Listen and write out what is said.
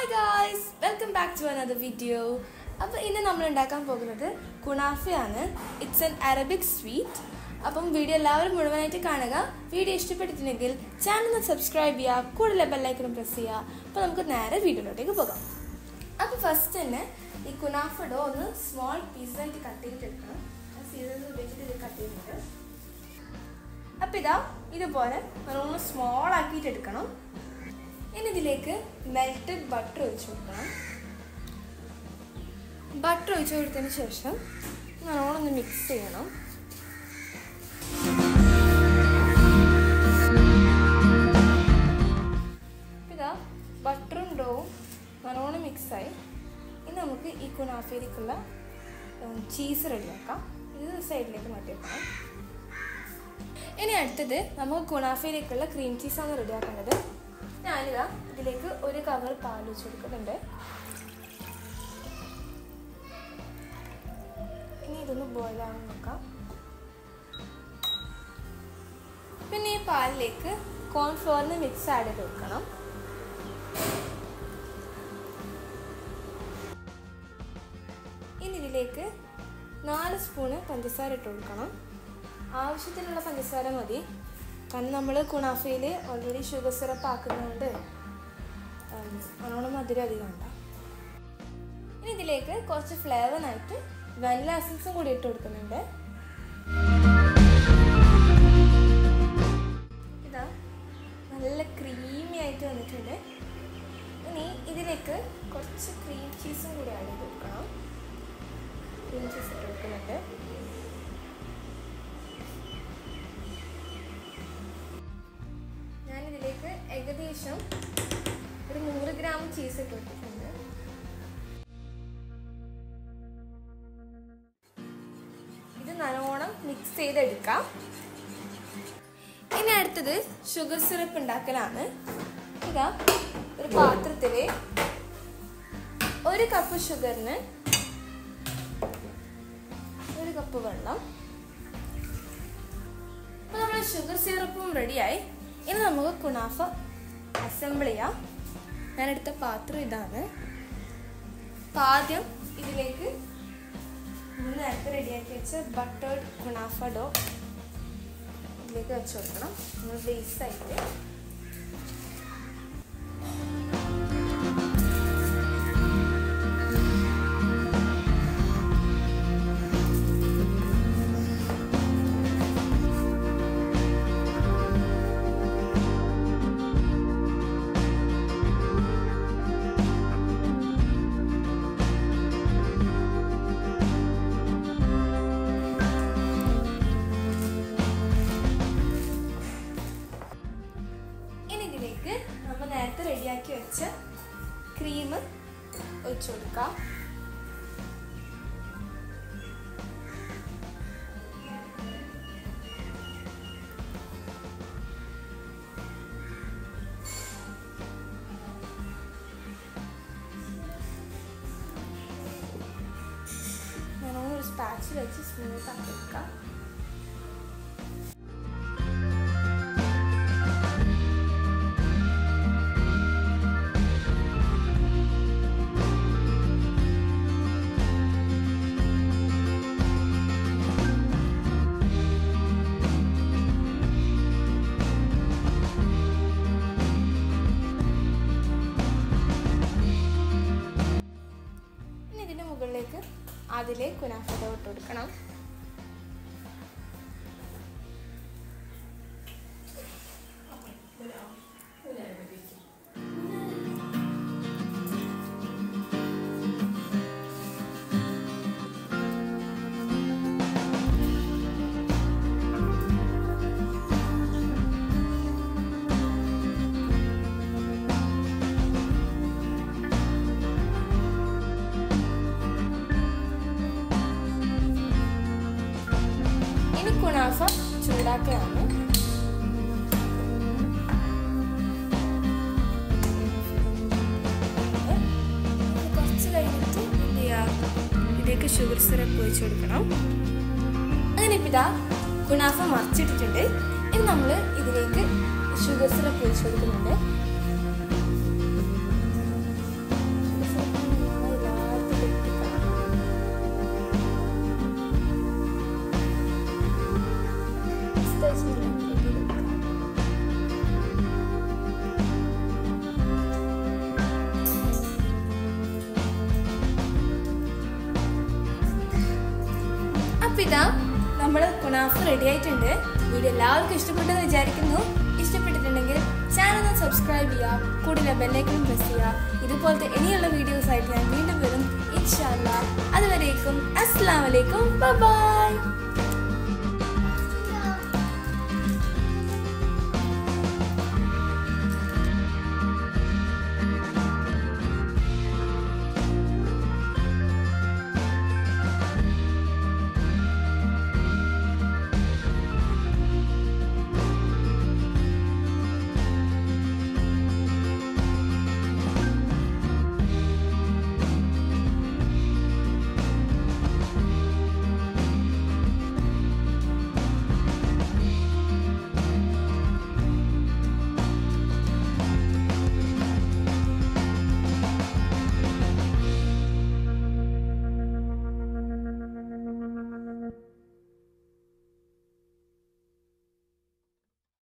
hi guys welcome back to another video അപ്പോൾ ഇന്ന് നമ്മൾ ഉണ്ടാക്കാൻ പോകുന്നത് കുണാഫയാണ് ഇറ്റ്സ് എൻ അറബിക് സ്വീറ്റ് അപ്പം വീഡിയോ എല്ലാവരും മുഴുവനായിട്ട് കാണുക വീഡിയോ ഇഷ്ടപ്പെട്ടിട്ടുണ്ടെങ്കിൽ ചാനൽ ഒന്ന് സബ്സ്ക്രൈബ് ചെയ്യുക കൂടുതൽ ബെല്ലൈക്കനും പ്രസ് ചെയ്യുക അപ്പോൾ നമുക്ക് നേരെ വീഡിയോയിലോട്ടേക്ക് പോകാം അപ്പോൾ ഫസ്റ്റ് തന്നെ ഈ കുനാഫഡോ ഒന്ന് സ്മോൾ പീസായിട്ട് കട്ട് ചെയ്തിട്ടെടുക്കണം സീസൺസ് ഉപയോഗിച്ചിട്ട് ഇത് കട്ട് ചെയ്യുന്നത് അപ്പം ഇതാ ഇതുപോലെ നല്ലോണം സ്മോൾ ആക്കിയിട്ട് എടുക്കണം ഇനി ഇതിലേക്ക് മെൽറ്റഡ് ബട്ടർ ഒഴിച്ചു കൊടുക്കണം ബട്ടർ ഒഴിച്ചു കൊടുത്തതിന് ശേഷം നല്ലോണം ഒന്ന് മിക്സ് ചെയ്യണം ഇതാ ബട്ടറും ഡോവും നല്ലോണം മിക്സായി ഇനി നമുക്ക് ഈ കുനാഫയിലേക്കുള്ള ചീസ് റെഡിയാക്കാം ഇത് സൈഡിലേക്ക് മാറ്റി വെക്കണം ഇനി അടുത്തത് നമുക്ക് കുണാഫയിലേക്കുള്ള ക്രീം ചീസാണ് റെഡിയാക്കേണ്ടത് ഞാനിതാ ഇതിലേക്ക് ഒരു കവർ പാൽ വെച്ച് കൊടുക്കുന്നുണ്ട് ഇനി ഇതൊന്ന് ബോയിൽ ആവാൻ നോക്കാം പിന്നെ ഈ പാലിലേക്ക് കോൺഫ്ലോറിന് മിക്സ് ആഡ് ചെയ്ത് വെക്കണം ഇനി ഇതിലേക്ക് നാല് സ്പൂണ് പഞ്ചസാര ഇട്ട് കൊടുക്കണം ആവശ്യത്തിനുള്ള പഞ്ചസാര മതി കാരണം നമ്മൾ കുണാഫയിൽ ഓൾറെഡി ഷുഗർ സിറപ്പ് ആക്കുന്നതുകൊണ്ട് നല്ലോണം മധുരം അധികം ഉണ്ടാവും ഇനി ഇതിലേക്ക് കുറച്ച് ഫ്ലേവറിനായിട്ട് വനില എസൻസും കൂടി ഇട്ട് കൊടുക്കുന്നുണ്ട് ഇതാ നല്ല ക്രീമി ആയിട്ട് വന്നിട്ടുണ്ട് ഇനി ഇതിലേക്ക് കുറച്ച് ക്രീം ചീസും കൂടി ആഡ് ചെയ്ത് കൊടുക്കണം ക്രീം ചീസ് ഇട്ട് കൊടുക്കുന്നുണ്ട് ഞാനിതിലേക്ക് ഏകദേശം ഒരു നൂറ് ഗ്രാം ചീസ് ഇട്ട് കൊടുത്തിട്ടുണ്ട് ഇത് നല്ലോണം മിക്സ് ചെയ്തെടുക്കാം ഇനി അടുത്തത് ഷുഗർ സിറപ്പ് ഉണ്ടാക്കലാണ് ഇതാ ഒരു പാത്രത്തിൽ ഒരു കപ്പ് ഷുഗറിന് ഒരു കപ്പ് വെള്ളം അപ്പോൾ നമ്മുടെ ഷുഗർ സിറപ്പും റെഡിയായി ഇനി നമുക്ക് കുണാഫ അസംബിൾ ചെയ്യാം ഞാനെടുത്ത പാത്രം ഇതാണ് അപ്പം ആദ്യം ഇതിലേക്ക് നമ്മൾ നേരത്തെ റെഡിയാക്കി വെച്ച ബട്ടേഡ് കുണാഫ ഡോ ഇതിലേക്ക് വെച്ച് കൊടുക്കണം നമ്മൾ ബേസ് ആയിട്ട് ഇനി ഇതിലേക്ക് നമ്മൾ നേരത്തെ റെഡിയാക്കി വെച്ച ക്രീം ഒഴിച്ചു കൊടുക്കാം നല്ലോണം ഒരു സ്പാച്ച് വെച്ച് സ്മൂത്ത് ആക്കി എടുക്കാം ഇനി ഇതിൻ്റെ മുകളിലേക്ക് അതിലെ കുനാഫത ഇട്ട് കൊടുക്കണം ഇനി കുണാഫ ചൂടാക്കുകയാണ് കുറച്ച് കഴിഞ്ഞിട്ട് എന്ത് ചെയ്യുക ഇതിലേക്ക് ഷുഗർ സിറപ്പ് ഒഴിച്ചു കൊടുക്കണം അങ്ങനെ ഇപ്പം ഇതാ കുണാഫ മറിച്ചിട്ടിട്ടുണ്ട് ഇനി നമ്മൾ ഇതിലേക്ക് ഷുഗർ സിറപ്പ് ഒഴിച്ചു കൊടുക്കുന്നുണ്ട് അപ്പോൾ ഇതാ നമ്മൾ കുണാഫ് റെഡി ആയിട്ടുണ്ട് വീഡിയോ എല്ലാവർക്കും ഇഷ്ടപ്പെട്ടെന്ന് വിചാരിക്കുന്നു ഇഷ്ടപ്പെട്ടിട്ടുണ്ടെങ്കിൽ ചാനൽ ഒന്ന് സബ്സ്ക്രൈബ് ചെയ്യുക കൂടുതൽ ബെല്ലൈക്കൺ പ്രസ് ചെയ്യുക ഇതുപോലത്തെ ഇനിയുള്ള വീഡിയോസ് ആയിട്ട് ഞാൻ വീണ്ടും വരും ഇൻഷാല്ല അതുവരേക്കും അസ്സാം വലൈക്കും ബൈ